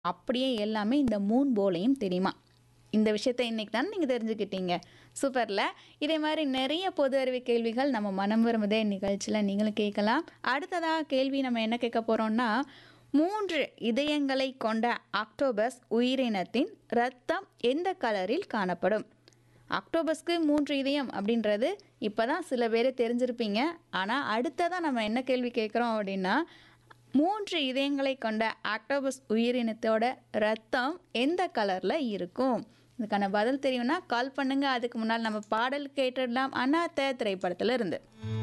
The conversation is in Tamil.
அப்படியே எல்லாமே இந்த மூன் போலையும் தெரியுமா இந்த விஷயத்தை இன்னைக்கு தான் நீங்கள் தெரிஞ்சுக்கிட்டீங்க சூப்பரில் இதே மாதிரி நிறைய பொது அறிவு கேள்விகள் நம்ம மனம் விரும்புதே நிகழ்ச்சியில் நீங்களும் கேட்கலாம் அடுத்ததாக கேள்வி நம்ம என்ன கேட்க போகிறோம்னா மூன்று இதயங்களை கொண்ட ஆக்டோபஸ் உயிரினத்தின் இரத்தம் எந்த கலரில் காணப்படும் அக்டோபஸ்க்கு மூன்று இதயம் அப்படின்றது இப்போ தான் சில பேர் தெரிஞ்சிருப்பீங்க ஆனால் அடுத்ததாக நம்ம என்ன கேள்வி கேட்குறோம் அப்படின்னா மூன்று இதயங்களை கொண்ட ஆக்டோபஸ் உயிரினத்தோட ரத்தம் எந்த கலரில் இருக்கும் இதுக்கான பதில் தெரியும்னா கால் பண்ணுங்க அதுக்கு முன்னால் நம்ம பாடல் கேட்டுடலாம் அண்ணாத்த திரைப்படத்தில் இருந்து